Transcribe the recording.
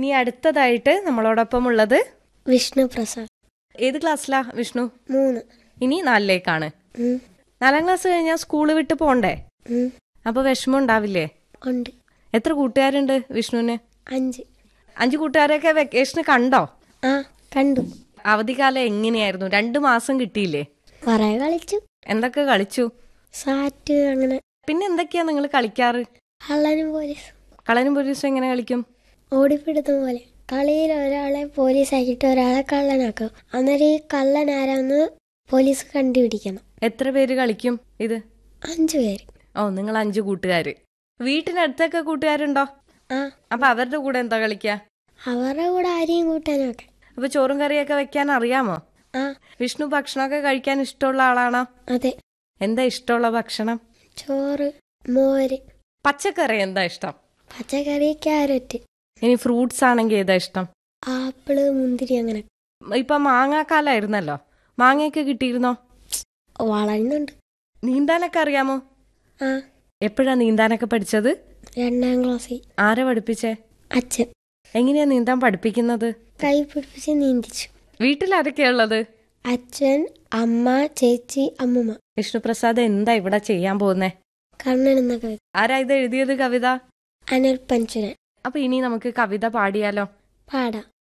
ഇനി അടുത്തതായിട്ട് നമ്മളോടൊപ്പം ഉള്ളത് വിഷ്ണു പ്രസാദ് ഏത് ക്ലാസ്സിലാ വിഷ്ണു മൂന്ന് ഇനി നാലിലേക്കാണ് ഉം, നാലാം ക്ലാസ് കഴിഞ്ഞാൽ സ്കൂള് വിട്ട് പോണ്ടേ ഉം, അപ്പൊ വിഷമം ഉണ്ടാവില്ലേ ഉണ്ട് എത്ര കൂട്ടുകാരുണ്ട് വിഷ്ണുവിന് അഞ്ച് അഞ്ചു കൂട്ടുകാരെയൊക്കെ വെക്കേഷന് കണ്ടോ ആ കണ്ടു അവധിക്കാലം എങ്ങനെയായിരുന്നു രണ്ടു മാസം കിട്ടിയില്ലേ കുറെ കളിച്ചു എന്തൊക്കെ കളിച്ചു സാറ്റ് അങ്ങനെ പിന്നെ എന്തൊക്കെയാ നിങ്ങൾ കളിക്കാറ് കള്ളനും പോലീസും കളനും പോലീസും എങ്ങനെ കളിക്കും ഓടിപ്പിടുത്തം പോലെ കളിയിൽ ഒരാളെ പോലീസ് ആക്കിയിട്ട് ഒരാളെ കള്ളനാക്കും അന്നേരം ഈ കള്ളൻ ആരാന്ന് പോലീസ് കണ്ടുപിടിക്കണം എത്ര പേര് കളിക്കും ഇത് അഞ്ചു പേര് ഓ നിങ്ങൾ അഞ്ചു കൂട്ടുകാര് വീട്ടിനടുത്തൊക്കെ കൂട്ടുകാരുണ്ടോ ആ അപ്പൊ അവരുടെ കൂടെ എന്താ കളിക്കാ അവരുടെ കൂടെ ആരെയും കൂട്ടാനൊക്കെ അപ്പൊ ചോറും കറിയൊക്കെ വെക്കാൻ അറിയാമോ ആ വിഷ്ണു ഭക്ഷണമൊക്കെ കഴിക്കാൻ ഇഷ്ടമുള്ള ആളാണോ അതെ എന്താ ഇഷ്ടമുള്ള ഭക്ഷണം ചോറ് മോര് പച്ചക്കറി എന്താ ഇഷ്ടം പച്ചക്കറി ക്യാരറ്റ് ഇനി ഫ്രൂട്ട്സ് ആണെങ്കിൽ ഏതാ ഇഷ്ടം ആപ്പിള് മുന്തിരി അങ്ങനെ ഇപ്പൊ മാങ്ങാക്കാലായിരുന്നല്ലോ മാങ്ങയൊക്കെ കിട്ടിയിരുന്നോ വളരുന്നുണ്ട് നീന്താനൊക്കെ അറിയാമോ ആ എപ്പോഴാ നീന്താനൊക്കെ പഠിച്ചത് രണ്ടാം ക്ലാസ്സിൽ ആരെ പഠിപ്പിച്ചേ അച്ഛൻ എങ്ങനെയാ നീന്താൻ പഠിപ്പിക്കുന്നത് കൈ പിടിപ്പിച്ച് നീന്തിച്ചു വീട്ടിൽ ആരൊക്കെയാ ഉള്ളത് അച്ഛൻ അമ്മ ചേച്ചി അമ്മുമ്മ വിഷ്ണുപ്രസാദ് എന്താ ഇവിടെ ചെയ്യാൻ പോകുന്നേ കണ്ണൻ എന്ന കവി ആരാ ഇത് എഴുതിയത് കവിത അനിൽ പഞ്ചുരൻ അപ്പൊ ഇനി നമുക്ക് കവിത പാടിയാലോ പാടാം